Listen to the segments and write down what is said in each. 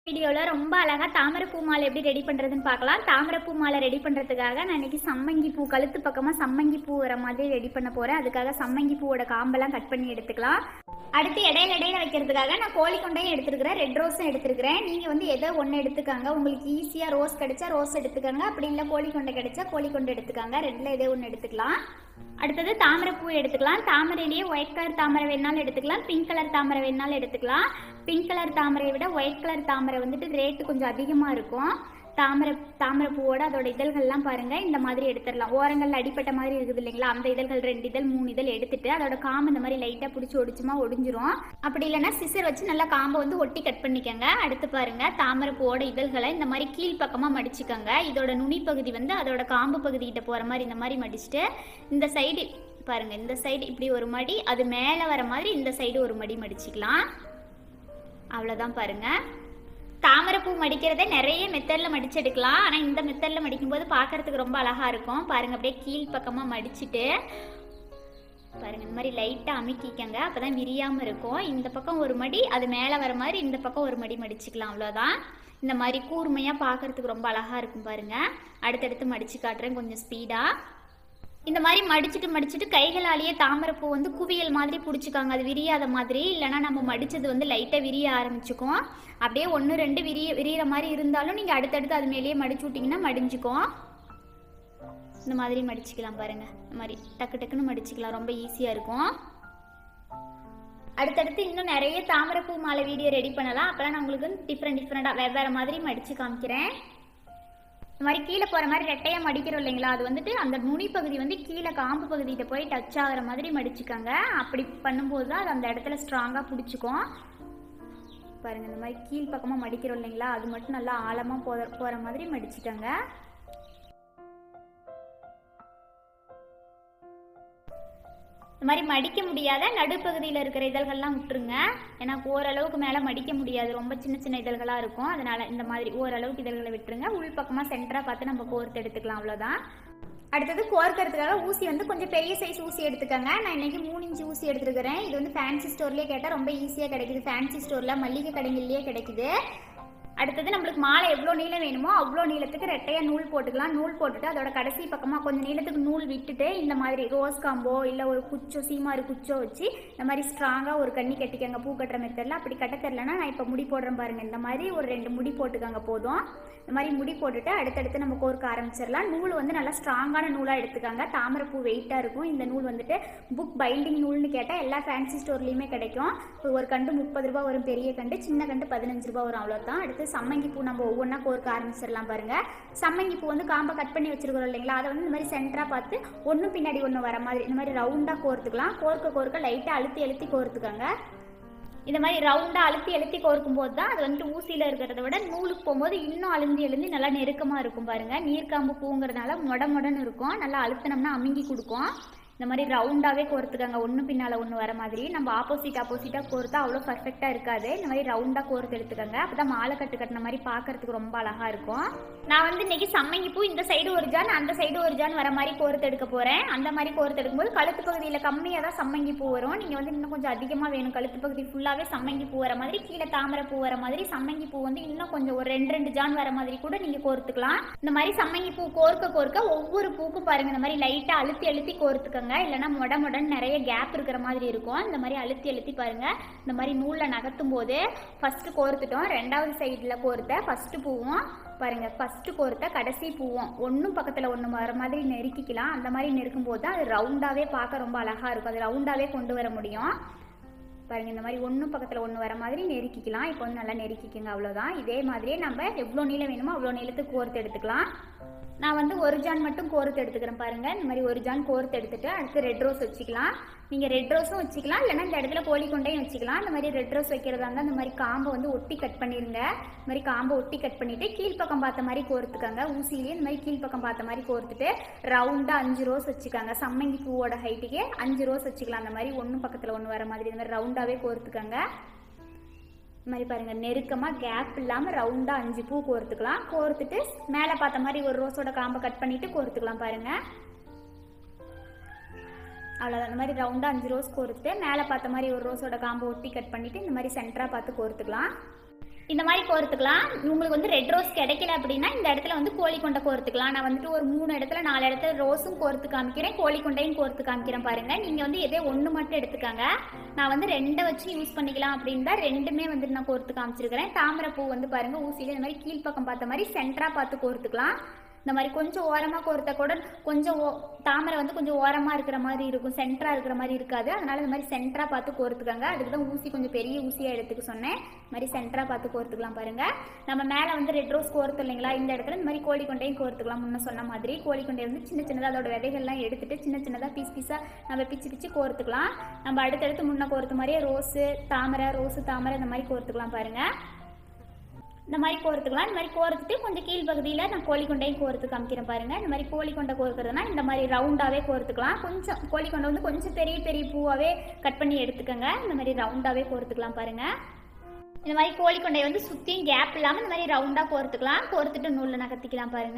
வீடியோவில் ரொம்ப அழகாக தாமரை பூ மாலை எப்படி ரெடி பண்ணுறதுன்னு பார்க்கலாம் தாமரை பூ மாலை ரெடி பண்ணுறதுக்காக நான் இன்னைக்கு சம்மங்கி பூ கழுத்து பக்கமாக சம்மங்கி பூ வர மாதிரி ரெடி பண்ண போகிறேன் அதுக்காக சம்மங்கி பூவோட காம்பெல்லாம் கட் பண்ணி எடுத்துக்கலாம் அடுத்து இடையில இடையில வைக்கிறதுக்காக நான் கோழி கொண்டையும் எடுத்துருக்கிறேன் ரெட் ரோஸும் எடுத்துருக்கிறேன் நீங்கள் வந்து எதோ ஒன்று எடுத்துக்காங்க உங்களுக்கு ஈஸியாக ரோஸ் கிடைச்சா ரோஸ் எடுத்துக்கோங்க அப்படி இல்லை கோழி கொண்டை கிடைச்சா கோழி கொண்டை எடுத்துக்காங்க ரெண்டில் எதோ ஒன்று எடுத்துக்கலாம் அடுத்தது தாமரை பூ எடுத்துக்கலாம் தாமரையிலேயே ஒயிட் கலர் தாமரை வேணாலும் எடுத்துக்கலாம் பிங்க் கலர் தாமரை வேணாலும் எடுத்துக்கலாம் பிங்க் கலர் தாமரையை விட ஒயிட் கலர் தாமரை வந்துட்டு ரேட்டு கொஞ்சம் அதிகமாக இருக்கும் தாமரை தாமரை பூவோட அதோட இதழ்கள்லாம் பாருங்க இந்த மாதிரி எடுத்துடலாம் ஓரங்கள்ல அடிப்பட்ட மாதிரி இருக்குது இல்லைங்களா அந்த இதழ்கள் ரெண்டு இதழ் மூணு இதழ் எடுத்துட்டு அதோட காம்பு இந்த மாதிரி லைட்டாக பிடிச்சி ஒடிச்சுமா ஒடிஞ்சிரும் அப்படி இல்லைன்னா சிசர் வச்சு நல்லா காம்பை வந்து ஒட்டி கட் பண்ணிக்கோங்க அடுத்து பாருங்க தாமரை பூவோட இதழ்களை இந்த மாதிரி கீழ் பக்கமாக மடிச்சுக்கோங்க இதோட நுனி பகுதி வந்து அதோட காம்பு பகுதிகிட்ட போகிற மாதிரி இந்த மாதிரி மடிச்சுட்டு இந்த சைடு பாருங்க இந்த சைடு இப்படி ஒரு மடி அது மேலே வர மாதிரி இந்த சைடு ஒரு மடி மடிச்சுக்கலாம் அவ்வளோதான் பாருங்க தாமரைப்பூ மடிக்கிறதே நிறைய மெத்தடில் மடிச்செடுக்கலாம் ஆனால் இந்த மெத்தடில் மடிக்கும்போது பார்க்கறதுக்கு ரொம்ப அழகாக இருக்கும் பாருங்க அப்படியே கீழ் பக்கமாக மடிச்சுட்டு பாருங்க இந்த மாதிரி லைட்டாக அமுக்கிக்கங்க அப்போ தான் விரியாமல் இருக்கும் இந்த பக்கம் ஒரு மடி அது மேலே வர மாதிரி இந்த பக்கம் ஒரு மடி மடிச்சுக்கலாம் அவ்வளோதான் இந்த மாதிரி கூர்மையாக பார்க்கறதுக்கு ரொம்ப அழகாக இருக்கும் பாருங்க அடுத்தடுத்து மடிச்சு காட்டுறேன் கொஞ்சம் ஸ்பீடாக இந்த மாதிரி மடிச்சுட்டு மடிச்சுட்டு கைகளாலேயே தாமரைப்பூ வந்து குவியல் மாதிரி பிடிச்சிக்காங்க அது விரியாத மாதிரி இல்லைன்னா நம்ம மடிச்சது வந்து லைட்டாக விரிய ஆரம்பிச்சுக்கும் அப்படியே ஒன்று ரெண்டு விரிய விரியிற மாதிரி இருந்தாலும் நீங்கள் அடுத்தடுத்து அது மேலேயே மடிச்சு விட்டிங்கன்னா மடிஞ்சுக்கும் இந்த மாதிரி மடிச்சுக்கலாம் பாருங்க இந்த மாதிரி டக்கு டக்குன்னு மடிச்சுக்கலாம் ரொம்ப ஈஸியாக இருக்கும் அடுத்தடுத்து இன்னும் நிறைய தாமரைப்பூ மாலை வீடியோ ரெடி பண்ணலாம் அப்போலாம் நான் உங்களுக்கு டிஃப்ரெண்ட் டிஃப்ரெண்ட்டாக வெவ்வேறு மாதிரி மடித்து காமிக்கிறேன் இந்த மாதிரி கீழே போகிற மாதிரி ரெட்டையாக மடிக்கிறோம் இல்லைங்களா அது வந்துட்டு அந்த நுனி பகுதி வந்து கீழே காம்பு பகுதிகிட்ட போய் டச் ஆகிற மாதிரி மடிச்சுக்கோங்க அப்படி பண்ணும்போது தான் அது அந்த இடத்துல ஸ்ட்ராங்காக பிடிச்சிக்கும் பாருங்கள் இந்த மாதிரி கீழ் பக்கமாக மடிக்கிறோம் இல்லைங்களா அது மட்டும் நல்லா ஆழமாக போகிற போகிற மாதிரி மடிச்சுக்கோங்க இந்த மாதிரி மடிக்க முடியாத நடுப்பகுதியில் இருக்கிற இதழ்கள்லாம் விட்டுருங்க ஏன்னா ஓரளவுக்கு மேலே மடிக்க முடியாது ரொம்ப சின்ன சின்ன இதழ்களாக இருக்கும் அதனால் இந்த மாதிரி ஓரளவுக்கு இதழ்களை விட்டுருங்க உள் பக்கமாக சென்டராக பார்த்து நம்ம கோர்த்து எடுத்துக்கலாம் அவ்வளோதான் அடுத்தது கோர்க்கறதுக்காக ஊசி வந்து கொஞ்சம் பெரிய சைஸ் ஊசி எடுத்துக்கோங்க நான் இன்னைக்கு மூணு இன்ச்சு ஊசி எடுத்துருக்கிறேன் இது வந்து ஃபேன்சி ஸ்டோர்லேயே கேட்டால் ரொம்ப ஈஸியாக கிடைக்குது ஃபேன்சி ஸ்டோரில் மல்லிகை கடைகள்லேயே கிடைக்குது அடுத்தது நம்மளுக்கு மாலை எவ்வளோ நீளம் வேணுமோ அவ்வளோ நீளத்துக்கு ரெட்டையாக நூல் போட்டுக்கலாம் நூல் போட்டுட்டு அதோட கடைசி பக்கமாக கொஞ்சம் நீளத்துக்கு நூல் விட்டுட்டு இந்த மாதிரி ரோஸ் காம்போ இல்லை ஒரு குச்சோ சீமாறு குச்சோ வச்சு இந்த மாதிரி ஸ்ட்ராங்காக ஒரு கண்ணி கட்டிக்கங்க பூ கட்டுற மெத்தடில் அப்படி கட்ட தெரிலனா நான் இப்போ முடி போடுறேன் பாருங்க இந்த மாதிரி ஒரு ரெண்டு முடி போட்டுக்கங்க போதும் இந்த மாதிரி முடி போட்டுட்டு அடுத்தடுத்து நம்ம கோர்க்க ஆரம்பிச்சிடலாம் நூல் வந்து நல்லா ஸ்ட்ராங்கான நூலாக எடுத்துக்காங்க தாமரை பூ வெயிட்டாக இருக்கும் இந்த நூல் வந்துட்டு புக் பைண்டிங் நூல்னு கேட்டால் எல்லா ஃபேன்சி ஸ்டோர்லேயுமே கிடைக்கும் இப்போ ஒரு கண்டு முப்பது ரூபா வரும் பெரிய கண்டு சின்ன கண்டு பதினஞ்சு ரூபா வரும் அவ்வளோதான் அடுத்து சம்மங்கி பூ நம்ம ஒவ்வொன்றா கோர்க்க ஆரம்பிச்சிடலாம் பாருங்க சம்மங்கி பூ வந்து காம்பை கட் பண்ணி வச்சிருக்கிறோம் இல்லைங்களா அதை வந்து இந்த மாதிரி சென்டராக பார்த்து ஒன்று பின்னாடி ஒன்று வர மாதிரி இந்த மாதிரி ரவுண்டாக கோர்த்துக்கலாம் கோர்க்க கோர்க்க லைட்டாக அழுத்தி அழுத்தி கோர்த்துக்கோங்க இந்த மாதிரி ரவுண்டாக அழுத்தி அழுத்தி கோர்க்கும் போது தான் அது வந்துட்டு ஊசியில் இருக்கிறத விட நூலுக்கு போகும்போது இன்னும் அழுந்தி அழுந்தி நல்லா நெருக்கமாக இருக்கும் பாருங்க நீர்க்காம்பு பூங்கிறதுனால மொட மொடன்னு இருக்கும் நல்லா அழுத்தினோம்னா அமுங்கி கொடுக்கும் இந்த மாதிரி ரவுண்டாகவே கோர்த்துக்கங்க ஒன்று பின்னால் ஒன்று வர மாதிரி நம்ம ஆப்போசிட் ஆப்போசிட்டாக கோர்த்தா அவ்வளோ பர்ஃபெக்டாக இருக்காது இந்த மாதிரி ரவுண்டாக கோர்த்து எடுத்துக்கோங்க அப்போ தான் மாலை கட்டு கட்டின மாதிரி பார்க்கறதுக்கு ரொம்ப அழகாக இருக்கும் நான் வந்து இன்னைக்கு சம்மங்கி பூ இந்த சைடு ஒரு ஜான் அந்த சைடு ஒரு ஜான் வர மாதிரி கோர்த்து எடுக்க போகிறேன் அந்த மாதிரி கோர்த்து எடுக்கும்போது கழுத்து பகுதியில் கம்மியாக தான் சம்மங்கி பூ வரும் நீங்கள் வந்து இன்னும் கொஞ்சம் அதிகமாக வேணும் கழுத்து பகுதி ஃபுல்லாகவே சம்மங்கி பூ வர மாதிரி கீழே தாமரை பூ வர மாதிரி சம்மங்கி பூ வந்து இன்னும் கொஞ்சம் ஒரு ரெண்டு ரெண்டு ஜான் வர மாதிரி கூட நீங்கள் கோர்த்துக்கலாம் இந்த மாதிரி சம்மங்கி பூ கோர்க்க கோர்க்க ஒவ்வொரு பூக்கும் பாருங்க இந்த மாதிரி லைட்டாக அழுத்தி அழுத்தி கோர்த்துக்கோங்க இல்லைன்னா மொட மொடன்னு நிறைய கேப் இருக்கிற மாதிரி இருக்கும் இந்த மாதிரி அழுத்தி அழுத்தி பாருங்க இந்த மாதிரி நூலில் நகர்த்தும் போது ஃபர்ஸ்ட் கோர்த்துட்டோம் ரெண்டாவது சைடில் கோர்த்த ஃபர்ஸ்ட் பூவும் பாருங்க ஃபர்ஸ்ட் கோர்த்த கடைசி பூவும் ஒன்றும் பக்கத்தில் ஒன்று வர மாதிரி நெருக்கிக்கலாம் அந்த மாதிரி நெருக்கும் போது தான் அது ரவுண்டாகவே பார்க்க ரொம்ப அழகாக இருக்கும் அது ரவுண்டாகவே கொண்டு வர முடியும் பாருங்க இந்த மாதிரி ஒன்றும் பக்கத்தில் ஒன்று வர மாதிரி நெருக்கிக்கலாம் இப்போ வந்து நல்லா நெருக்கிக்கங்க அவ்வளோதான் இதே மாதிரியே நம்ம எவ்வளோ நீளம் வேணுமோ அவ்வளோ நீளத்துக்கு கோர்த்து எடுத்துக்கலாம் நான் வந்து ஒரு ஜான் மட்டும் கோர்த்து எடுத்துக்கிறேன் பாருங்க இந்த மாதிரி ஒரு ஜான் கோர்த்து எடுத்துட்டு அடுத்து ரெட் ரோஸ் வச்சுக்கலாம் நீங்கள் ரெட் ரோஸும் வச்சுக்கலாம் இல்லைன்னா இந்த இடத்துல கோழி கொண்டையும் வச்சுக்கலாம் இந்த மாதிரி ரெட் ரோஸ் வைக்கிறதா இருந்தால் இந்த மாதிரி காம்பை வந்து ஒட்டி கட் பண்ணிடுங்க இந்த மாதிரி காம்பை ஒட்டி கட் பண்ணிட்டு கீழ்ப்பக்கம் பார்த்த மாதிரி கோர்த்துக்கங்க ஊசிலேயே இந்த மாதிரி கீழ்ப்பக்கம் பார்த்த மாதிரி கோர்த்துட்டு ரவுண்டாக அஞ்சு ரோஸ் வச்சுக்காங்க சம்மங்கி பூவோட ஹைட்டுக்கு அஞ்சு ரோஸ் வச்சுக்கலாம் அந்த மாதிரி ஒன்றும் பக்கத்தில் ஒன்று வர மாதிரி இந்த மாதிரி ரவுண்டாகவே கோர்த்துக்கங்க இந்த மாதிரி பாருங்கள் நெருக்கமாக கேப் இல்லாமல் ரவுண்டாக அஞ்சு பூ கோர்த்துக்கலாம் கோர்த்துட்டு மேலே பார்த்த மாதிரி ஒரு ரோஸோட காம்பை கட் பண்ணிவிட்டு கோர்த்துக்கலாம் பாருங்கள் அவ்வளோதான் இந்த மாதிரி ரவுண்டாக அஞ்சு ரோஸ் கோர்த்துட்டு மேலே பார்த்த மாதிரி ஒரு ரோஸோட காம்பை ஒட்டி கட் பண்ணிவிட்டு இந்த மாதிரி சென்டராக பார்த்து கோர்த்துக்கலாம் இந்த மாதிரி கோர்த்துக்கலாம் உங்களுக்கு வந்து ரெட் ரோஸ் கிடைக்கல அப்படின்னா இந்த இடத்துல வந்து கோழி கொண்டை கோர்த்துக்கலாம் நான் வந்துட்டு ஒரு மூணு இடத்துல நாலு இடத்துல ரோஸும் கோர்த்து காமிக்கிறேன் கோழி கொண்டையும் கோர்த்து காமிக்கிறேன் பாருங்க நீங்க வந்து எதே ஒன்று மட்டும் எடுத்துக்கங்க நான் வந்து ரெண்டை வச்சு யூஸ் பண்ணிக்கலாம் அப்படின்னு தான் ரெண்டுமே வந்து நான் கோர்த்து காமிச்சிருக்கிறேன் தாமரை பூ வந்து பாருங்க ஊசியில இந்த மாதிரி கீழ்ப்பக்கம் பார்த்த மாதிரி சென்டரா பார்த்து கோர்த்துக்கலாம் இந்த மாதிரி கொஞ்சம் ஓரமாக கோர்த்த கூட கொஞ்சம் ஓ தாமரை வந்து கொஞ்சம் ஓரமாக இருக்கிற மாதிரி இருக்கும் சென்டராக இருக்கிற மாதிரி இருக்காது அதனால இந்த மாதிரி சென்டராக பார்த்து கோர்த்துக்கங்க அதுக்கு தான் ஊசி கொஞ்சம் பெரிய ஊசியாக எடுத்துக்க சொன்னேன் இந்த மாதிரி சென்டராக பார்த்து கோர்த்துக்கலாம் பாருங்க நம்ம மேலே வந்து ரெட் ரோஸ் கோர்த்து இல்லைங்களா இந்த இடத்துல இந்த மாதிரி கோழி கொண்டையும் கோர்த்துக்கலாம் முன்ன சொன்ன மாதிரி கோழி கொண்டை வந்து சின்ன சின்னதாக அதோட விதைகள்லாம் எடுத்துட்டு சின்ன சின்னதாக பீஸ் பீஸாக நம்ம பிச்சு பிச்சு கோர்த்துக்கலாம் நம்ம அடுத்தடுத்து முன்ன கோர்த்த மாதிரியே ரோஸு தாமரை ரோஸு தாமரை இந்த மாதிரி கோர்த்துக்கலாம் பாருங்க இந்த மாதிரி கோர்த்துக்கலாம் இந்த மாதிரி கோர்த்துட்டு கொஞ்சம் கீழ் பகுதியில் நான் கோழி கொண்டையும் கோர்த்து காமிக்கிறேன் பாருங்க இந்த மாதிரி கோழி கொண்டை கோர்க்கிறதுனா இந்த மாதிரி ரவுண்டாகவே கோர்த்துக்கலாம் கொஞ்சம் கோழி கொண்டை வந்து கொஞ்சம் பெரிய பெரிய பூவாகவே கட் பண்ணி எடுத்துக்கோங்க இந்த மாதிரி ரவுண்டாகவே கோர்த்துக்கலாம் பாருங்க இந்த மாதிரி கோழி கொண்டையை வந்து சுற்றியும் கேப் இல்லாமல் இந்த மாதிரி ரவுண்டாக கோர்த்துக்கலாம் கோர்த்துட்டு நூலில் நகர்த்திக்கலாம் பாருங்க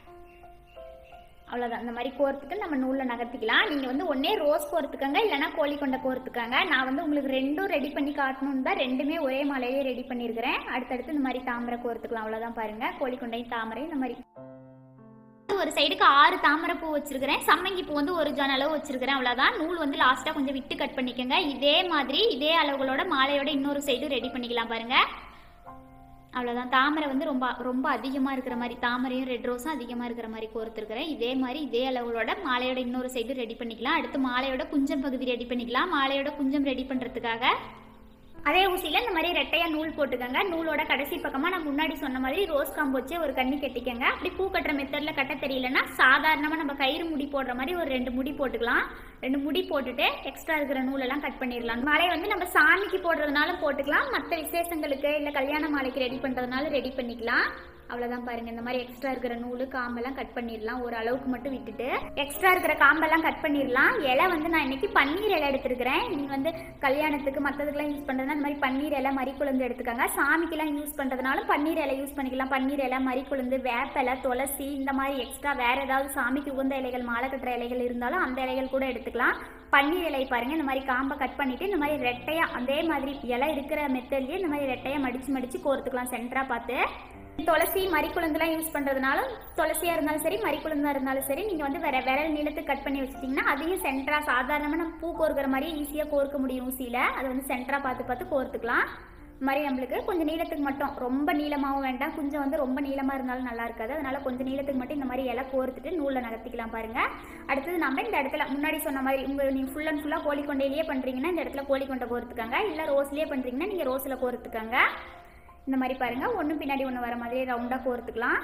அவ்வளோதான் இந்த மாதிரி கோர்த்துட்டு நம்ம நூலில் நகர்த்திக்கலாம் நீங்கள் வந்து ஒன்றே ரோஸ் கோர்த்துக்கங்க இல்லைனா கோழி கொண்டை கோர்த்துக்கங்க நான் வந்து உங்களுக்கு ரெண்டும் ரெடி பண்ணி காட்டணும்னு தான் ரெண்டுமே ஒரே மாலையிலே ரெடி பண்ணியிருக்கிறேன் அடுத்தடுத்து இந்த மாதிரி தாமரை கோர்த்துக்கலாம் அவ்வளோதான் பாருங்க கோழி கொண்டையும் தாமரை இந்த மாதிரி ஒரு சைடுக்கு ஆறு தாமரை பூ வச்சிருக்கிறேன் சம்மங்கி பூ வந்து ஒரு ஜன அளவு வச்சிருக்கிறேன் அவ்வளோதான் நூல் வந்து லாஸ்ட்டாக கொஞ்சம் விட்டு கட் பண்ணிக்கோங்க இதே மாதிரி இதே அளவுகளோட மாலையோட இன்னொரு சைடு ரெடி பண்ணிக்கலாம் பாருங்க அவ்வளோதான் தாமரை வந்து ரொம்ப ரொம்ப அதிகமாக இருக்கிற மாதிரி தாமரையும் ரெட் ரோஸும் அதிகமாக இருக்கிற மாதிரி கோர்த்துருக்கிறேன் இதே மாதிரி இதே அளவுகளோட மாலையோட இன்னொரு சைடு ரெடி பண்ணிக்கலாம் அடுத்து மாலையோட குஞ்சம் பகுதி ரெடி பண்ணிக்கலாம் மாலையோட குஞ்சம் ரெடி பண்ணுறதுக்காக அதே ஊசியில் இந்த மாதிரி ரெட்டையாக நூல் போட்டுக்கோங்க நூலோட கடைசி பக்கமாக நான் முன்னாடி சொன்ன மாதிரி ரோஸ் காம்பு வச்சு ஒரு கண்ணி கட்டிக்கங்க அப்படி பூ கட்டுற மெத்தடில் கட்ட தெரியலன்னா சாதாரணமாக நம்ம கயிறு முடி போடுற மாதிரி ஒரு ரெண்டு முடி போட்டுக்கலாம் ரெண்டு முடி போட்டுட்டு எக்ஸ்ட்ரா இருக்கிற நூலெல்லாம் கட் பண்ணிடலாம் மாலை வந்து நம்ம சாமிக்கு போடுறதுனால போட்டுக்கலாம் மற்ற விசேஷங்களுக்கு இல்லை கல்யாண மாலைக்கு ரெடி பண்ணுறதுனால ரெடி பண்ணிக்கலாம் அவ்வளோதான் பாருங்க இந்த மாதிரி எக்ஸ்ட்ரா இருக்கிற நூல் காம்பெல்லாம் கட் பண்ணிடலாம் ஒரு அளவுக்கு மட்டும் விட்டுட்டு எக்ஸ்ட்ரா இருக்கிற காம்பெல்லாம் கட் பண்ணிடலாம் இலை வந்து நான் இன்னைக்கு பன்னீர் இலை எடுத்துருக்கிறேன் நீங்கள் வந்து கல்யாணத்துக்கு மற்றதுக்கெல்லாம் யூஸ் பண்ணுறதுனா இந்த மாதிரி பன்னீர் இலை மறிக்குழந்து எடுத்துக்கோங்க சாமிக்கெல்லாம் யூஸ் பண்ணுறதுனாலும் பன்னீர் இலை யூஸ் பண்ணிக்கலாம் பன்னீர் இலை மறிக்குழந்து வேப்பிலை துளசி இந்த மாதிரி எக்ஸ்ட்ரா வேற ஏதாவது சாமிக்கு உகந்த இலைகள் மாலை கட்டுற இலைகள் இருந்தாலும் அந்த இலைகள் கூட எடுத்துக்கலாம் பன்னீர் இலை பாருங்க இந்த மாதிரி காம்பை கட் பண்ணிட்டு இந்த மாதிரி ரெட்டையா அதே மாதிரி இலை இருக்கிற மெத்தட்லயே இந்த மாதிரி ரெட்டையா மடிச்சு மடிச்சு கோர்த்துக்கலாம் சென்டரா பார்த்து துளசி மறிக்குழந்துலாம் யூஸ் பண்ணுறதுனாலும் துளசியாக இருந்தாலும் சரி மறிக்குழந்தா இருந்தாலும் சரி நீங்கள் வந்து வேற விரல் நீளத்துக்கு கட் பண்ணி வச்சிட்டிங்கன்னா அதையும் சென்டராக சாதாரணமாக நம்ம பூ கோர்க்கிற மாதிரி ஈஸியாக கோர்க்க முடியும் ஊசியில் அதை வந்து சென்டராக பார்த்து பார்த்து கோர்த்துக்கலாம் இந்த மாதிரி நம்மளுக்கு கொஞ்சம் நீளத்துக்கு மட்டும் ரொம்ப நீளமாகவும் வேண்டாம் கொஞ்சம் வந்து ரொம்ப நீளமாக இருந்தாலும் நல்லா இருக்காது அதனால கொஞ்சம் நீளத்துக்கு மட்டும் இந்த மாதிரி இலை கோர்த்துட்டு நூலில் நகர்த்திக்கலாம் பாருங்க அடுத்தது நம்ம இந்த இடத்துல முன்னாடி சொன்ன மாதிரி உங்கள் நீங்கள் ஃபுல் அண்ட் ஃபுல்லாக கோழி கொண்டையிலேயே பண்ணுறீங்கன்னா இந்த இடத்துல கோழி கொண்டை கோர்த்துக்கங்க இல்லை ரோஸ்லேயே பண்ணுறீங்கன்னா நீங்கள் ரோஸில் கோர்த்துக்கங்க இந்த மாதிரி பாருங்க ஒன்று பின்னாடி ஒன்று வர மாதிரி ரவுண்டாக கோர்த்துக்கலாம்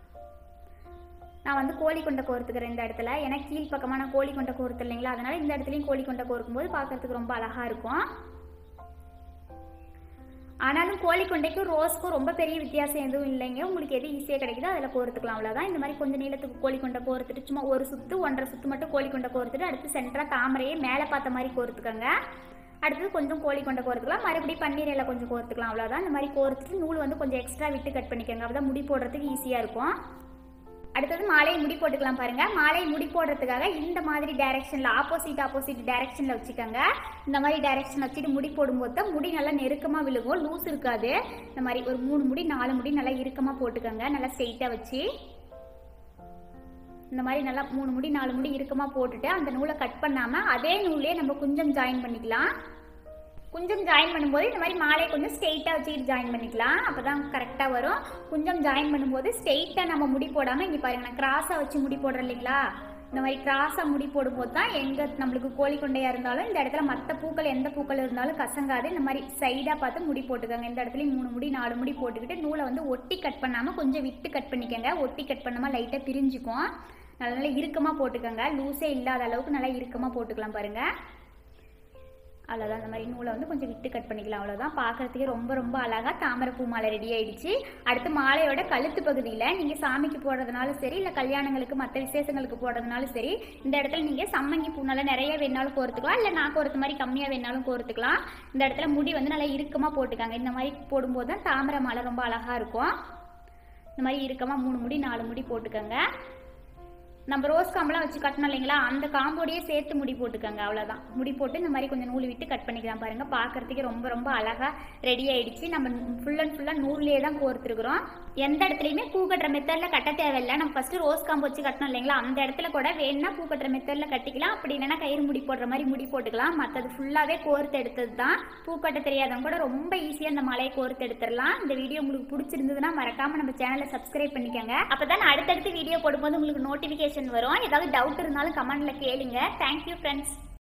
நான் வந்து கோழி கொண்டை கோர்த்துக்கிறேன் இந்த இடத்துல ஏன்னா கீழ் பக்கமாக நான் கோழி கொண்டை கோர்த்து இல்லைங்களா அதனால இந்த இடத்துலையும் கோழி கொண்டை கோர்க்கும் போது பார்க்கறதுக்கு ரொம்ப அழகா இருக்கும் ஆனாலும் கோழி கொண்டைக்கும் ரோஸ்க்கும் ரொம்ப பெரிய வித்தியாசம் எதுவும் இல்லைங்க உங்களுக்கு எது ஈஸியாக கிடைக்குதோ அதில் கோர்த்துக்கலாம் அவ்வளோதான் இந்த மாதிரி கொஞ்சம் நீளத்துக்கு கோழி கொண்டை கோர்த்துட்டு சும்மா ஒரு சுத்து ஒன்றரை சுத்து மட்டும் கோழி கொண்டை கோர்த்துட்டு அடுத்து சென்டராக தாமரையே மேலே பார்த்த மாதிரி கோர்த்துக்கோங்க அடுத்தது கொஞ்சம் கோழி கொண்டை கோர்த்துக்கலாம் மறுபடியும் பன்னீர் இலை கொஞ்சம் கோர்த்துக்கலாம் அவ்வளோதான் இந்த மாதிரி கோர்த்துட்டு நூல் வந்து கொஞ்சம் எக்ஸ்ட்ரா விட்டு கட் பண்ணிக்கோங்க அப்பதான் முடி போடுறதுக்கு ஈஸியாக இருக்கும் அடுத்தது மாலை முடி போட்டுக்கலாம் பாருங்க மாலை முடி போடுறதுக்காக இந்த மாதிரி டைரக்ஷன்ல ஆப்போசிட் ஆப்போசிட் டைரக்ஷன்ல வச்சுக்கோங்க இந்த மாதிரி டைரக்ஷன் வச்சுட்டு முடி போடும்போது தான் முடி நல்லா நெருக்கமா விழுகும் லூஸ் இருக்காது இந்த மாதிரி ஒரு மூணு முடி நாலு முடி நல்லா இறுக்கமா போட்டுக்கோங்க நல்லா ஸ்ட்ரெயிட்டா வச்சு இந்த மாதிரி நல்லா மூணு முடி நாலு முடி இறுக்கமா போட்டுட்டு அந்த நூலை கட் பண்ணாம அதே நூலே நம்ம கொஞ்சம் ஜாயின் பண்ணிக்கலாம் கொஞ்சம் ஜாயின் பண்ணும்போது இந்த மாதிரி மாலையை கொஞ்சம் ஸ்ட்ரெயிட்டாக வச்சுக்கிட்டு ஜாயின் பண்ணிக்கலாம் அப்போ தான் கரெக்டாக வரும் கொஞ்சம் ஜாயின் பண்ணும்போது ஸ்ட்ரெயிட்டாக நம்ம முடி போடாமல் இங்கே பாருங்க நான் கிராஸாக வச்சு முடி போடுறேன் இல்லைங்களா இந்த மாதிரி கிராஸாக முடி போடும்போது தான் எங்கே நம்மளுக்கு கோழி கொண்டையாக இருந்தாலும் இந்த இடத்துல மற்ற பூக்கள் எந்த பூக்கள் இருந்தாலும் கசங்காது இந்த மாதிரி சைடாக பார்த்து முடி போட்டுக்கோங்க இந்த இடத்துலையும் மூணு முடி நாலு முடி போட்டுக்கிட்டு நூலை வந்து ஒட்டி கட் பண்ணாமல் கொஞ்சம் விட்டு கட் பண்ணிக்கோங்க ஒட்டி கட் பண்ணாமல் லைட்டாக பிரிஞ்சுக்கும் நல்லா நல்லா இறுக்கமாக போட்டுக்கோங்க லூஸே இல்லாத அளவுக்கு நல்லா இறுக்கமாக போட்டுக்கலாம் பாருங்கள் அவ்வளோதான் அந்த மாதிரி நூலை வந்து கொஞ்சம் விட்டு கட் பண்ணிக்கலாம் அவ்வளோதான் பார்க்கறதுக்கே ரொம்ப ரொம்ப அழகாக தாமரை பூ மாலை ரெடி ஆயிடுச்சு அடுத்து மாலையோட கழுத்து பகுதியில் நீங்கள் சாமிக்கு போடுறதுனாலும் சரி இல்லை கல்யாணங்களுக்கு மற்ற விசேஷங்களுக்கு போடுறதுனாலும் சரி இந்த இடத்துல நீங்கள் சம்மங்கி பூ நல்லா நிறைய வேணாலும் கோர்த்துக்கலாம் இல்லை நான் கோர்த்த மாதிரி கம்மியாக வேணாலும் கோர்த்துக்கலாம் இந்த இடத்துல முடி வந்து நல்லா இறுக்கமாக போட்டுக்காங்க இந்த மாதிரி போடும்போது தான் தாமரை மாலை ரொம்ப அழகாக இருக்கும் இந்த மாதிரி இறுக்கமாக மூணு முடி நாலு முடி போட்டுக்கோங்க நம்ம ரோஸ் காம்பெல்லாம் வச்சு கட்டணும் இல்லைங்களா அந்த காம்போடையே சேர்த்து முடி போட்டுக்கோங்க அவ்வளோதான் முடி போட்டு இந்த மாதிரி கொஞ்சம் நூல் விட்டு கட் பண்ணிக்கலாம் பாருங்க பார்க்கறதுக்கு ரொம்ப ரொம்ப அழகா ரெடி ஆயிடுச்சு நம்ம ஃபுல் அண்ட் ஃபுல்லாக நூல்லேயே தான் கோர்த்துருக்குறோம் எந்த இடத்துலையுமே பூ கட்டுற மெத்தடில் கட்ட தேவையில்லை நம்ம ஃபர்ஸ்ட் ரோஸ் காம்பு வச்சு கட்டணும் இல்லைங்களா அந்த இடத்துல கூட வேணும்னா பூ கட்டுற மெத்தடில் கட்டிக்கலாம் அப்படி இல்லைன்னா கயிறு முடி போடுற மாதிரி முடி போட்டுக்கலாம் மற்றது ஃபுல்லாகவே கோர்த்து எடுத்தது தான் பூ கட்ட தெரியாதவங்க கூட ரொம்ப ஈஸியாக இந்த மலையை கோர்த்து எடுத்துடலாம் இந்த வீடியோ உங்களுக்கு பிடிச்சிருந்ததுன்னா மறக்காம நம்ம சேனலை சப்ஸ்கிரைப் பண்ணிக்கோங்க அப்பதான் நான் அடுத்தடுத்து வீடியோ போடும்போது உங்களுக்கு நோட்டிஃபிகேஷன் வரும் ஏதாவது டவுட் இருந்தாலும் கமெண்ட்ல கேளுங்க தேங்க்யூ ஃப்ரெண்ட்ஸ்